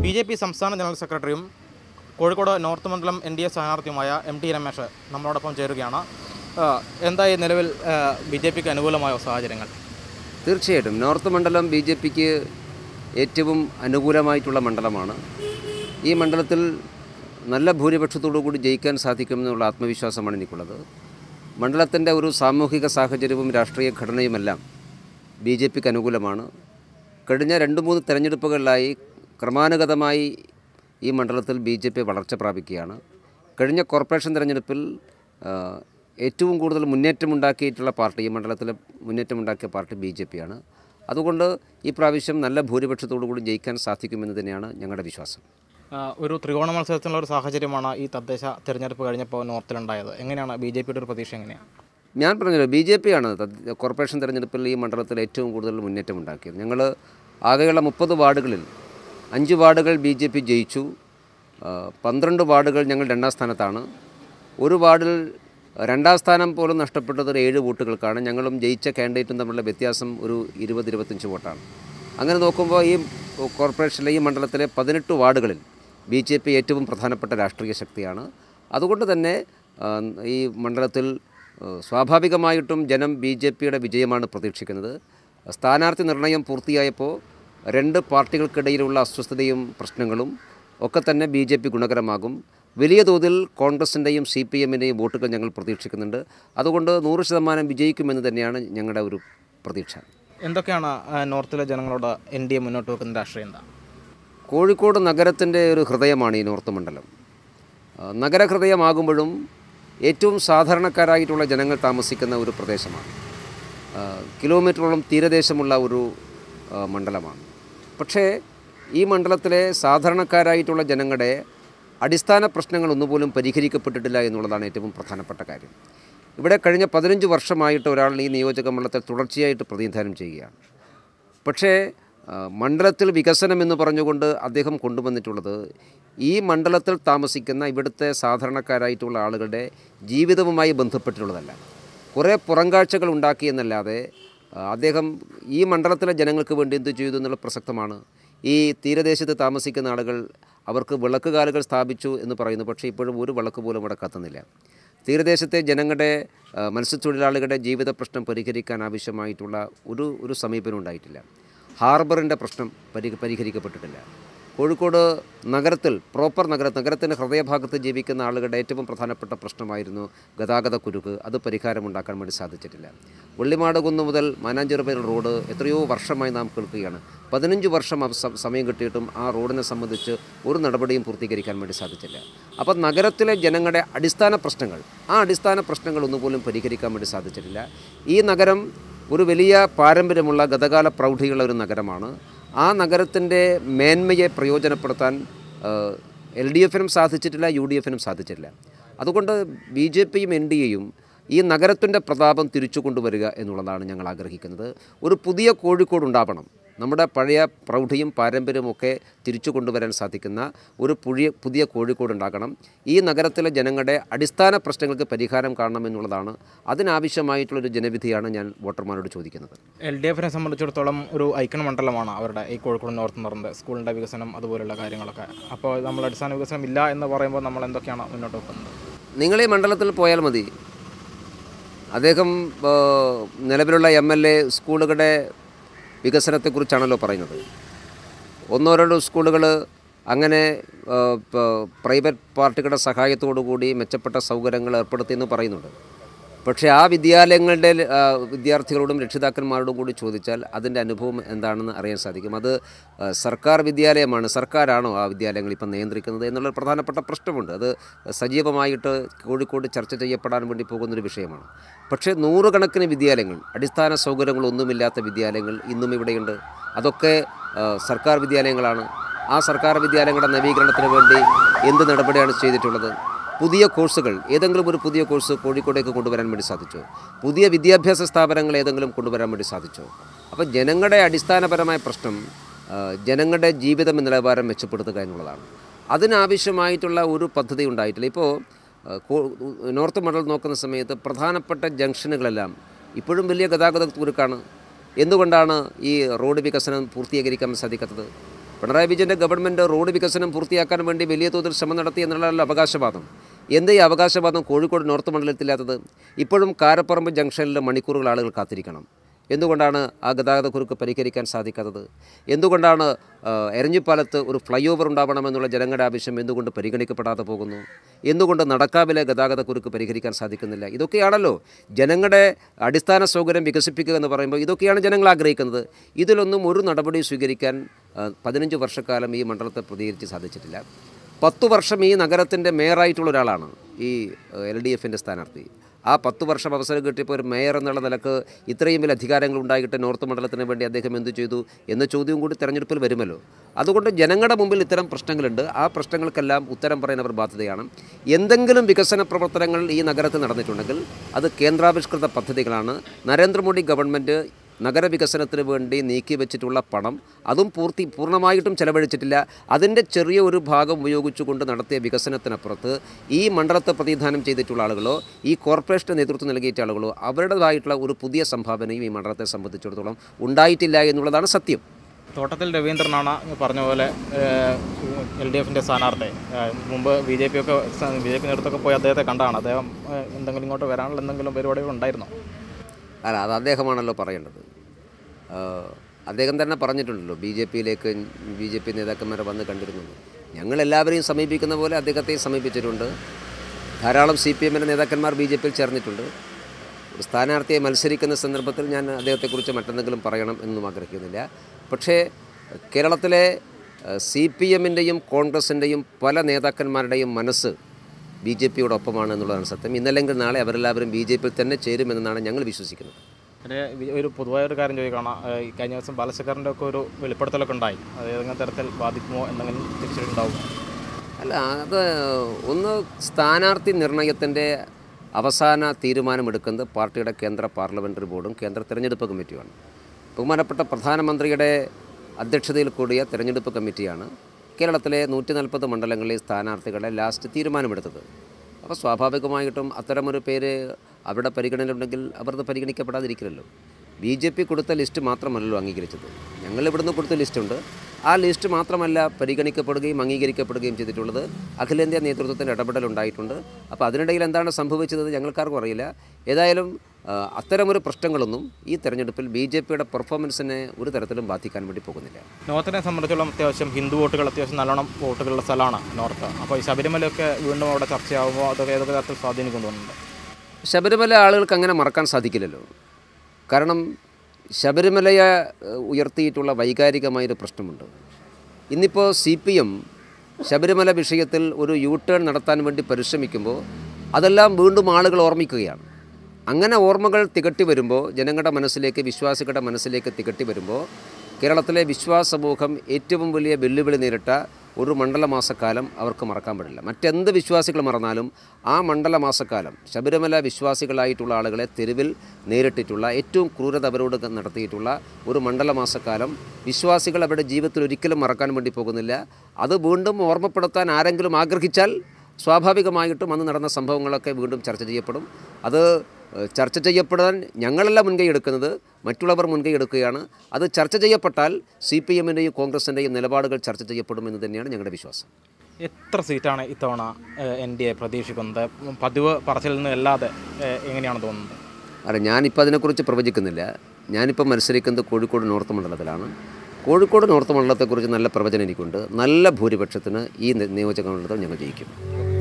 B J P സംസ്ഥാന general സെക്രട്ടറിയും Kozhikode north മണ്ഡലം എൻ ഡി എ സ്ഥാനാർത്ഥിയുമായ എം ടി രമേശ് നമ്മളോടൊപ്പം ചേരുകയാണ് ആ, എന്തായി നിലവിൽ ബി ജെ പിക്ക് അനുകൂലമായ സാഹചര്യങ്ങൾ തീർച്ചയായിട്ടും നോർത്ത് മണ്ഡലം ബി ജെ പിക്ക് ഏറ്റവും അനുകൂലമായിട്ടുള്ള മണ്ഡലമാണ് ഈ മണ്ഡലത്തിൽ നല്ല ഭൂരിപക്ഷത്തോടു കൂടി ജയിക്കാൻ സാധിക്കുമെന്നുള്ള ആത്മവിശ്വാസമാണ് എനിക്കുള്ളത് മണ്ഡലത്തിൻ്റെ ഒരു സാമൂഹിക സാഹചര്യവും രാഷ്ട്രീയ ഘടനയുമെല്ലാം ബി ജെ പിക്ക് അനുകൂലമാണ് കഴിഞ്ഞ രണ്ട് മൂന്ന് തെരഞ്ഞെടുപ്പുകളിലായി ക്രമാനുഗതമായി ഈ മണ്ഡലത്തിൽ ബി ജെ പി വളർച്ച പ്രാപിക്കുകയാണ് കഴിഞ്ഞ കോർപ്പറേഷൻ തെരഞ്ഞെടുപ്പിൽ ആ, ഏറ്റവും കൂടുതൽ മുന്നേറ്റമുണ്ടാക്കിയിട്ടുള്ള പാർട്ടി ഈ മണ്ഡലത്തിൽ മുന്നേറ്റമുണ്ടാക്കിയ പാർട്ടി ബി ജെ പിയാണ് അതുകൊണ്ട് ഈ പ്രാവശ്യം നല്ല ഭൂരിപക്ഷത്തോടു കൂടി ജയിക്കാൻ സാധിക്കുമെന്ന് തന്നെയാണ് ഞങ്ങളുടെ വിശ്വാസം ആ, ഒരു ത്രികോണ മത്സരത്തിലുള്ള ഒരു സാഹചര്യമാണ് ഈ തദ്ദേശ തിരഞ്ഞെടുപ്പ് കഴിഞ്ഞപ്പോൾ നോർത്തിലുണ്ടായത് എങ്ങനെയാണ് ബി ജെ പിയുടെ ഒരു പ്രതീക്ഷ എങ്ങനെയാണ് ഞാൻ പറഞ്ഞല്ലോ ബി ജെ പിയാണ് കോർപ്പറേഷൻ തെരഞ്ഞെടുപ്പിൽ ഈ മണ്ഡലത്തിൽ ഏറ്റവും കൂടുതൽ മുന്നേറ്റമുണ്ടാക്കിയത് ഞങ്ങൾ ആകെയുള്ള മുപ്പത് വാർഡുകളിൽ അഞ്ച് വാർഡുകൾ ബി ജെ പി ജയിച്ചു ആ, പന്ത്രണ്ട് വാർഡുകൾ ഞങ്ങൾ രണ്ടാം സ്ഥാനത്താണ് ഒരു വാർഡിൽ രണ്ടാം സ്ഥാനം പോലും നഷ്ടപ്പെട്ടത് ഒരു ഏഴ് വോട്ടുകൾക്കാണ് ഞങ്ങളും ജയിച്ച കാൻഡിഡേറ്റും തമ്മിലുള്ള വ്യത്യാസം ഒരു ഇരുപത് ഇരുപത്തഞ്ച് വോട്ടാണ് അങ്ങനെ നോക്കുമ്പോൾ ഈ കോർപ്പറേഷനിലെ ഈ മണ്ഡലത്തിലെ പതിനെട്ട് വാർഡുകളിൽ ബി ജെ പി ഏറ്റവും പ്രധാനപ്പെട്ട രാഷ്ട്രീയ ശക്തിയാണ് അതുകൊണ്ട് തന്നെ ആ, ഈ മണ്ഡലത്തിൽ ആ, സ്വാഭാവികമായിട്ടും ജനം ബി ജെ പിയുടെ വിജയമാണ് പ്രതീക്ഷിക്കുന്നത് സ്ഥാനാർത്ഥി നിർണയം പൂർത്തിയായപ്പോൾ രണ്ട് പാർട്ടികൾക്കിടയിലുള്ള അസ്വസ്ഥതയും പ്രശ്നങ്ങളും ഒക്കെ തന്നെ ബി ജെ പി ഗുണകരമാകും വലിയ തോതിൽ കോൺഗ്രസിൻ്റെയും സി പി എമ്മിൻ്റെയും വോട്ടുകൾ ഞങ്ങൾ പ്രതീക്ഷിക്കുന്നുണ്ട് അതുകൊണ്ട് നൂറ് ശതമാനം വിജയിക്കുമെന്ന് തന്നെയാണ് ഞങ്ങളുടെ ഒരു പ്രതീക്ഷ എന്തൊക്കെയാണ് ആ, നോർത്തിലെ ജനങ്ങളോട് എൻ ഡി എ മുന്നോട്ട് വെക്കുന്ന രാഷ്ട്രീയം എന്താ കോഴിക്കോട് നഗരത്തിൻ്റെ ഒരു ഹൃദയമാണ് ഈ നോർത്ത് മണ്ഡലം ആ, നഗരഹൃദയമാകുമ്പോഴും ഏറ്റവും സാധാരണക്കാരായിട്ടുള്ള ജനങ്ങൾ താമസിക്കുന്ന ഒരു പ്രദേശമാണ് ആ, കിലോമീറ്ററോളം തീരദേശമുള്ള ഒരു ആ, മണ്ഡലമാണ് പക്ഷേ ഈ മണ്ഡലത്തിലെ സാധാരണക്കാരായിട്ടുള്ള ജനങ്ങളുടെ അടിസ്ഥാന പ്രശ്നങ്ങൾ ഒന്നുപോലും പരിഹരിക്കപ്പെട്ടിട്ടില്ല എന്നുള്ളതാണ് ഏറ്റവും പ്രധാനപ്പെട്ട കാര്യം ഇവിടെ കഴിഞ്ഞ പതിനഞ്ച് വർഷമായിട്ട് ഒരാൾ ഈ നിയോജക മണ്ഡലത്തിൽ തുടർച്ചയായിട്ട് പ്രതിനിധാനം ചെയ്യുകയാണ് പക്ഷേ ആ, മണ്ഡലത്തിൽ വികസനം എന്ന് പറഞ്ഞുകൊണ്ട് അദ്ദേഹം കൊണ്ടുവന്നിട്ടുള്ളത് ഈ മണ്ഡലത്തിൽ താമസിക്കുന്ന ഇവിടുത്തെ സാധാരണക്കാരായിട്ടുള്ള ആളുകളുടെ ജീവിതവുമായി ബന്ധപ്പെട്ടിട്ടുള്ളതല്ല കുറേ പുറംകാഴ്ചകൾ ഉണ്ടാക്കി എന്നല്ലാതെ ആ, അദ്ദേഹം ഈ മണ്ഡലത്തിലെ ജനങ്ങൾക്ക് വേണ്ടി എന്ത് ചെയ്തു എന്നുള്ള പ്രസക്തമാണ് ഈ തീരദേശത്ത് താമസിക്കുന്ന ആളുകൾ അവർക്ക് വിളക്കുകാലുകൾ സ്ഥാപിച്ചു എന്ന് പറയുന്നു പക്ഷേ ഇപ്പോഴും ഒരു വിളക്ക് പോലും അവിടെ കത്തുന്നില്ല തീരദേശത്തെ ജനങ്ങളുടെ ആ, മത്സ്യത്തൊഴിലാളികളുടെ ജീവിത പ്രശ്നം പരിഹരിക്കാൻ ആവശ്യമായിട്ടുള്ള ഒരു ഒരു സമീപനം ഉണ്ടായിട്ടില്ല ഹാർബറിൻ്റെ പ്രശ്നം പരി പരിഹരിക്കപ്പെട്ടിട്ടില്ല കോഴിക്കോട് നഗരത്തിൽ പ്രോപ്പർ നഗര നഗരത്തിൻ്റെ ഹൃദയഭാഗത്ത് ജീവിക്കുന്ന ആളുകളുടെ ഏറ്റവും പ്രധാനപ്പെട്ട പ്രശ്നമായിരുന്നു ഗതാഗത കുരുക്ക് അത് പരിഹാരമുണ്ടാക്കാൻ വേണ്ടി സാധിച്ചിട്ടില്ല വെള്ളിമാട് കുന്ന് മുതൽ മാനാഞ്ചിറപ്പേൽ റോഡ് എത്രയോ വർഷമായി നാം കേൾക്കുകയാണ് പതിനഞ്ച് വർഷം അവ- സ- സമയം കിട്ടിയിട്ടും ആ റോഡിനെ സംബന്ധിച്ച് ഒരു നടപടിയും പൂർത്തീകരിക്കാൻ വേണ്ടി സാധിച്ചില്ല അപ്പോൾ നഗരത്തിലെ ജനങ്ങളുടെ അടിസ്ഥാന പ്രശ്നങ്ങൾ ആ അടിസ്ഥാന പ്രശ്നങ്ങൾ ഒന്നുപോലും പരിഹരിക്കാൻ വേണ്ടി സാധിച്ചിട്ടില്ല ഈ നഗരം ഒരു വലിയ പാരമ്പര്യമുള്ള ഗതകാല പ്രൗഢിയുള്ള ഒരു നഗരമാണ് ആ നഗരത്തിൻ്റെ മേന്മയെ പ്രയോജനപ്പെടുത്താൻ എൽ ഡി എഫിനും സാധിച്ചിട്ടില്ല യു ഡി എഫിനും സാധിച്ചിട്ടില്ല അതുകൊണ്ട് ബി ജെ പിയും എൻ ഡി എയും ഈ നഗരത്തിൻ്റെ പ്രതാപം തിരിച്ചു കൊണ്ടുവരിക എന്നുള്ളതാണ് ഞങ്ങൾ ആഗ്രഹിക്കുന്നത് ഒരു പുതിയ കോഴിക്കോട് ഉണ്ടാവണം നമ്മുടെ പഴയ പ്രൗഢിയും പാരമ്പര്യവും ഒക്കെ തിരിച്ചു കൊണ്ടുവരാൻ സാധിക്കുന്ന ഒരു പുതിയ പുതിയ കോഴിക്കോട് ഉണ്ടാക്കണം ഈ നഗരത്തിലെ ജനങ്ങളുടെ അടിസ്ഥാന പ്രശ്നങ്ങൾക്ക് പരിഹാരം കാണണം എന്നുള്ളതാണ് അതിനാവശ്യമായിട്ടുള്ളൊരു ജനവിധിയാണ് ഞാൻ വോട്ടർമാരോട് ചോദിക്കുന്നത് എൽ ഡി എഫിനെ സംബന്ധിച്ചിടത്തോളം ഒരു ഐക്കൺ മണ്ഡലമാണ് അവരുടെ ഈ കോഴിക്കോട് നോർത്ത് എന്ന് പറയുന്നത് സ്കൂളിൻ്റെ വികസനം അതുപോലുള്ള കാര്യങ്ങളൊക്കെ അപ്പോൾ നമ്മൾ അടിസ്ഥാന വികസനം ഇല്ല എന്ന് പറയുമ്പോൾ നമ്മൾ എന്തൊക്കെയാണ് മുന്നോട്ട് വെക്കുന്നത് നിങ്ങൾ ഈ മണ്ഡലത്തിൽ പോയാൽ മതി അദ്ദേഹം ആ, നിലവിലുള്ള എം എൽ എ സ്കൂളുകളുടെ വികസനത്തെക്കുറിച്ചാണല്ലോ പറയുന്നത് ഒന്നോ രണ്ടോ സ്കൂളുകൾ അങ്ങനെ ആ, പ- പ്രൈവറ്റ് പാർട്ടികളുടെ സഹായത്തോടു കൂടി മെച്ചപ്പെട്ട സൗകര്യങ്ങൾ ഏർപ്പെടുത്തിയെന്ന് പറയുന്നുണ്ട് പക്ഷേ ആ വിദ്യാലയങ്ങളുടെ ആ, വിദ്യാർത്ഥികളോടും രക്ഷിതാക്കന്മാരോടും കൂടി ചോദിച്ചാൽ അതിൻ്റെ അനുഭവം എന്താണെന്ന് അറിയാൻ സാധിക്കും അത് ആ, സർക്കാർ വിദ്യാലയമാണ് സർക്കാരാണോ ആ വിദ്യാലയങ്ങൾ ഇപ്പം നിയന്ത്രിക്കുന്നത് എന്നുള്ള ഒരു പ്രധാനപ്പെട്ട പ്രശ്നമുണ്ട് അത് സജീവമായിട്ട് കോഴിക്കോട് ചർച്ച ചെയ്യപ്പെടാൻ വേണ്ടി പോകുന്നൊരു വിഷയമാണ് പക്ഷേ നൂറുകണക്കിന് വിദ്യാലയങ്ങൾ അടിസ്ഥാന സൗകര്യങ്ങളൊന്നുമില്ലാത്ത വിദ്യാലയങ്ങൾ ഇന്നും ഇവിടെയുണ്ട് അതൊക്കെ ആ, സർക്കാർ വിദ്യാലയങ്ങളാണ് ആ സർക്കാർ വിദ്യാലയങ്ങളുടെ നവീകരണത്തിന് വേണ്ടി എന്ത് നടപടിയാണ് ചെയ്തിട്ടുള്ളത് പുതിയ കോഴ്സുകൾ ഏതെങ്കിലും ഒരു പുതിയ കോഴ്സ് കോഴിക്കോടേക്ക് കൊണ്ടുവരാൻ വേണ്ടി സാധിച്ചോ പുതിയ വിദ്യാഭ്യാസ സ്ഥാപനങ്ങൾ ഏതെങ്കിലും കൊണ്ടുവരാൻ വേണ്ടി സാധിച്ചോ അപ്പോൾ ജനങ്ങളുടെ അടിസ്ഥാനപരമായ പ്രശ്നം ആ, ജനങ്ങളുടെ ജീവിത നിലവാരം മെച്ചപ്പെടുത്തുക എന്നുള്ളതാണ് അതിനാവശ്യമായിട്ടുള്ള ഒരു പദ്ധതി ഉണ്ടായിട്ടില്ല ഇപ്പോൾ ആ, കോ- നോർത്ത് മണ്ഡലം നോക്കുന്ന സമയത്ത് പ്രധാനപ്പെട്ട ജംഗ്ഷനുകളെല്ലാം ഇപ്പോഴും വലിയ ഗതാഗത കുരുക്കാണ് എന്തുകൊണ്ടാണ് ഈ റോഡ് വികസനം പൂർത്തീകരിക്കാൻ സാധിക്കാത്തത് പിണറായി വിജയൻ്റെ ഗവൺമെൻറ് റോഡ് വികസനം പൂർത്തിയാക്കാൻ വേണ്ടി വലിയ തോതിൽ ശ്രമം നടത്തി എന്നുള്ളതല്ല അവകാശവാദം എന്തേ ഈ അവകാശവാദം കോഴിക്കോട് നോർത്ത് മണ്ഡലത്തിലാത്തത് ഇപ്പോഴും കാരപ്പറമ്പ് ജംഗ്ഷനിൽ മണിക്കൂറുകൾ ആളുകൾ കാത്തിരിക്കണം എന്തുകൊണ്ടാണ് ആ ഗതാഗത കുരുക്ക് പരിഹരിക്കാൻ സാധിക്കാത്തത് എന്തുകൊണ്ടാണ് ആ, എരഞ്ഞിപ്പാലത്ത് ഒരു ഫ്ലൈ ഓവർ ഉണ്ടാവണമെന്നുള്ള ജനങ്ങളുടെ ആവശ്യം എന്തുകൊണ്ട് പരിഗണിക്കപ്പെടാതെ പോകുന്നു എന്തുകൊണ്ട് നടക്കാവിലെ ഗതാഗത കുരുക്ക് പരിഹരിക്കാൻ സാധിക്കുന്നില്ല ഇതൊക്കെയാണല്ലോ ജനങ്ങളുടെ അടിസ്ഥാന സൗകര്യം വികസിപ്പിക്കുക എന്ന് പറയുമ്പോൾ ഇതൊക്കെയാണ് ജനങ്ങൾ ആഗ്രഹിക്കുന്നത് ഇതിലൊന്നും ഒരു നടപടി സ്വീകരിക്കാൻ ആ, പതിനഞ്ച് വർഷക്കാലം ഈ മണ്ഡലത്തെ പ്രതികരിച്ച് സാധിച്ചിട്ടില്ല പത്തു വർഷം ഈ നഗരത്തിൻ്റെ മേയറായിട്ടുള്ള ഒരാളാണ് ഈ എൽ ഡി എഫിൻ്റെ സ്ഥാനാർത്ഥി ആ പത്ത് വർഷം അവസരം കിട്ടിയപ്പോൾ ഒരു മേയർ എന്നുള്ള നിലക്ക് ഇത്രയും വലിയ അധികാരങ്ങൾ ഉണ്ടായിട്ട് നോർത്ത് മണ്ഡലത്തിന് വേണ്ടി അദ്ദേഹം എന്തു ചെയ്തു എന്ന ചോദ്യവും കൂടി തെരഞ്ഞെടുപ്പിൽ വരുമല്ലോ അതുകൊണ്ട് ജനങ്ങളുടെ മുമ്പിൽ ഇത്തരം പ്രശ്നങ്ങളുണ്ട് ആ പ്രശ്നങ്ങൾക്കെല്ലാം ഉത്തരം പറയാൻ അവർ ബാധ്യതയാണ് എന്തെങ്കിലും വികസന പ്രവർത്തനങ്ങൾ ഈ നഗരത്തിൽ നടന്നിട്ടുണ്ടെങ്കിൽ അത് കേന്ദ്രാവിഷ്കൃത പദ്ധതികളാണ് നരേന്ദ്രമോദി ഗവൺമെൻറ് നഗരവികസനത്തിന് വേണ്ടി നീക്കി വെച്ചിട്ടുള്ള പണം അതും പൂർത്തി പൂർണ്ണമായിട്ടും ചെലവഴിച്ചിട്ടില്ല അതിൻ്റെ ചെറിയ ഒരു ഭാഗം ഉപയോഗിച്ചുകൊണ്ട് നടത്തിയ വികസനത്തിനപ്പുറത്ത് ഈ മണ്ഡലത്തെ പ്രതിനിധാനം ചെയ്തിട്ടുള്ള ആളുകളോ ഈ കോർപ്പറേഷന് നേതൃത്വം നൽകിയിട്ട ആളുകളോ അവരുടേതായിട്ടുള്ള ഒരു പുതിയ സംഭാവനയും ഈ മണ്ഡലത്തെ സംബന്ധിച്ചിടത്തോളം ഉണ്ടായിട്ടില്ല എന്നുള്ളതാണ് സത്യം തോട്ടത്തിൽ രവീന്ദ്രനാണ് ഈ പറഞ്ഞ പോലെ എൽ ഡി എഫിൻ്റെ സ്ഥാനാർത്ഥി ഏഹ് മുമ്പ് ബി ജെ പി ഒക്കെ ബി ജെ പി നേതൃത്വമൊക്കെ പോയി അദ്ദേഹത്തെ കണ്ടാണ് അദ്ദേഹം ഏഹ് എന്തെങ്കിലും ഇങ്ങോട്ട് വരാനുള്ള എന്തെങ്കിലും പരിപാടികൾ ഉണ്ടായിരുന്നോ അല്ല അത് അദ്ദേഹമാണല്ലോ പറയേണ്ടത് ആ, അദ്ദേഹം തന്നെ പറഞ്ഞിട്ടുണ്ടല്ലോ ബി ജെ പിയിലേക്ക് ബി ജെ പി നേതാക്കന്മാരെ വന്ന് കണ്ടിരുന്നു ഞങ്ങൾ എല്ലാവരെയും സമീപിക്കുന്ന പോലെ അദ്ദേഹത്തെയും സമീപിച്ചിട്ടുണ്ട് ധാരാളം സി പി എമ്മിൻ്റെ നേതാക്കന്മാർ ബി ജെ പിയിൽ ചേർന്നിട്ടുണ്ട് ഒരു സ്ഥാനാർത്ഥിയെ മത്സരിക്കുന്ന സന്ദർഭത്തിൽ ഞാൻ അദ്ദേഹത്തെക്കുറിച്ച് മറ്റെന്തെങ്കിലും പറയണം എന്നും ആഗ്രഹിക്കുന്നില്ല പക്ഷേ കേരളത്തിലെ സി പി എമ്മിൻ്റെയും കോൺഗ്രസിൻ്റെയും പല നേതാക്കന്മാരുടെയും മനസ്സ് ബി ജെ പിയോടൊപ്പമാണ് എന്നുള്ളതാണ് സത്യം ഇന്നല്ലെങ്കിൽ നാളെ അവരെല്ലാവരും ബി ജെ പിയിൽ തന്നെ ചേരുമെന്നാണ് ഞങ്ങൾ വിശ്വസിക്കുന്നത് പിന്നെ വി- ഒരു പൊതുവായ ഒരു കാര്യം ചോദിക്കണം ഏഹ് ഈ കഴിഞ്ഞ ദിവസം ബാലശേഖറിൻ്റെ ഒക്കെ ഒരു വെളിപ്പെടുത്തലൊക്കെ ഉണ്ടായി അത് ഏതെങ്കിലും തരത്തിൽ ബാധിക്കുമോ എന്തെങ്കിലും തിരിച്ചടിയുണ്ടാവുമോ അല്ല അത് ഒന്ന് സ്ഥാനാർത്ഥി നിർണയത്തിൻ്റെ അവസാന തീരുമാനമെടുക്കുന്നത് പാർട്ടിയുടെ കേന്ദ്ര പാർലമെൻ്ററി ബോർഡും കേന്ദ്ര തെരഞ്ഞെടുപ്പ് കമ്മിറ്റിയുമാണ് ബഹുമാനപ്പെട്ട പ്രധാനമന്ത്രിയുടെ അധ്യക്ഷതയിൽ കൂടിയ തെരഞ്ഞെടുപ്പ് കമ്മിറ്റിയാണ് കേരളത്തിലെ നൂറ്റി നാൽപ്പത് മണ്ഡലങ്ങളിലെ സ്ഥാനാർത്ഥികളെ ലാസ്റ്റ് തീരുമാനമെടുത്തത് അപ്പോൾ സ്വാഭാവികമായിട്ടും അത്തരമൊരു പേര് അവിടെ പരിഗണനയുണ്ടെങ്കിൽ അവരത് പരിഗണിക്കപ്പെടാതിരിക്കില്ലല്ലോ ബി ജെ പി കൊടുത്ത ലിസ്റ്റ് മാത്രമല്ലല്ലോ അംഗീകരിച്ചത് ഞങ്ങൾ ഇവിടുന്ന് കൊടുത്ത ലിസ്റ്റുണ്ട് ആ ലിസ്റ്റ് മാത്രമല്ല പരിഗണിക്കപ്പെടുകയും അംഗീകരിക്കപ്പെടുകയും ചെയ്തിട്ടുള്ളത് അഖിലേന്ത്യാ നേതൃത്വത്തിൻ്റെ ഇടപെടലുണ്ടായിട്ടുണ്ട് അപ്പോൾ അതിനിടയിൽ എന്താണ് സംഭവിച്ചത് ഞങ്ങൾക്കാർക്കും അറിയില്ല ഏതായാലും ആ, അത്തരമൊരു പ്രശ്നങ്ങളൊന്നും ഈ തെരഞ്ഞെടുപ്പിൽ ബി ജെ പിയുടെ പെർഫോമൻസിനെ ഒരു തരത്തിലും ബാധിക്കാൻ വേണ്ടി പോകുന്നില്ല നോർത്തിനെ സംബന്ധിച്ചോളം അത്യാവശ്യം ഹിന്ദു വോട്ടുകൾ അത്യാവശ്യം നല്ലോണം വോട്ടുകളുള്ള സ്ഥലമാണ് നോർത്ത് അപ്പോൾ ഈ ശബരിമലയൊക്കെ വീണ്ടും അവിടെ ചർച്ചയാകുമ്പോൾ അതൊക്കെ ഏതൊക്കെ തരത്തിൽ സ്വാധീനിക്കും തോന്നുന്നുണ്ട് ശബരിമല ആളുകൾക്ക് അങ്ങനെ മറക്കാൻ സാധിക്കില്ലല്ലോ കാരണം ശബരിമലയെ ഏഹ്, ഉയർത്തിയിട്ടുള്ള വൈകാരികമായൊരു പ്രശ്നമുണ്ട് ഇന്നിപ്പോൾ സി പി എം ശബരിമല വിഷയത്തിൽ ഒരു യൂ ടേൺ നടത്താൻ വേണ്ടി പരിശ്രമിക്കുമ്പോൾ അതെല്ലാം വീണ്ടും ആളുകൾ ഓർമ്മിക്കുകയാണ് അങ്ങനെ ഓർമ്മകൾ തികട്ടി വരുമ്പോൾ ജനങ്ങളുടെ മനസ്സിലേക്ക് വിശ്വാസികളുടെ മനസ്സിലേക്ക് തികട്ടി വരുമ്പോൾ കേരളത്തിലെ വിശ്വാസ സമൂഹം ഏറ്റവും വലിയ വെല്ലുവിളി നേരിട്ട ഒരു മണ്ഡലമാസക്കാലം അവർക്ക് മറക്കാൻ പാടില്ല മറ്റെന്ത് വിശ്വാസികൾ മറന്നാലും ആ മണ്ഡലമാസക്കാലം ശബരിമല വിശ്വാസികളായിട്ടുള്ള ആളുകളെ തെരുവിൽ നേരിട്ടിട്ടുള്ള ഏറ്റവും ക്രൂരത അവരോട് നടത്തിയിട്ടുള്ള ഒരു മണ്ഡലമാസക്കാലം വിശ്വാസികൾ അവരുടെ ജീവിതത്തിൽ ഒരിക്കലും മറക്കാൻ വേണ്ടി പോകുന്നില്ല അത് വീണ്ടും ഓർമ്മപ്പെടുത്താൻ ആരെങ്കിലും ആഗ്രഹിച്ചാൽ സ്വാഭാവികമായിട്ടും അന്ന് നടന്ന സംഭവങ്ങളൊക്കെ വീണ്ടും ചർച്ച ചെയ്യപ്പെടും അത് ഏഹ്, ചർച്ച ചെയ്യപ്പെടാൻ ഞങ്ങളല്ല മുൻകൈ എടുക്കുന്നത് മറ്റുള്ളവർ മുൻകൈ എടുക്കുകയാണ് അത് ചർച്ച ചെയ്യപ്പെട്ടാൽ സി പി എമ്മിൻ്റെയും കോൺഗ്രസിൻ്റെയും നിലപാടുകൾ ചർച്ച ചെയ്യപ്പെടുമെന്ന് തന്നെയാണ് ഞങ്ങളുടെ വിശ്വാസം എത്ര സീറ്റാണ് ഇത്തവണ എൻ ഡി എ പ്രതീക്ഷിക്കുന്നത് പതിവ് പറച്ചിൽ നിന്ന് അല്ലാതെ ഏഹ് എങ്ങനെയാണ് തോന്നുന്നത് അല്ല ഞാനിപ്പോൾ അതിനെക്കുറിച്ച് പ്രവചിക്കുന്നില്ല ഞാനിപ്പോൾ മത്സരിക്കുന്നത് കോഴിക്കോട് നോർത്ത് മണ്ഡലത്തിലാണ് കോഴിക്കോട് നോർത്ത് മണ്ഡലത്തെക്കുറിച്ച് നല്ല പ്രവചനം എനിക്കുണ്ട് നല്ല ഭൂരിപക്ഷത്തിന് ഈ നി- നിയോജക മണ്ഡലത്തിൽ ഞങ്ങൾ ജയിക്കും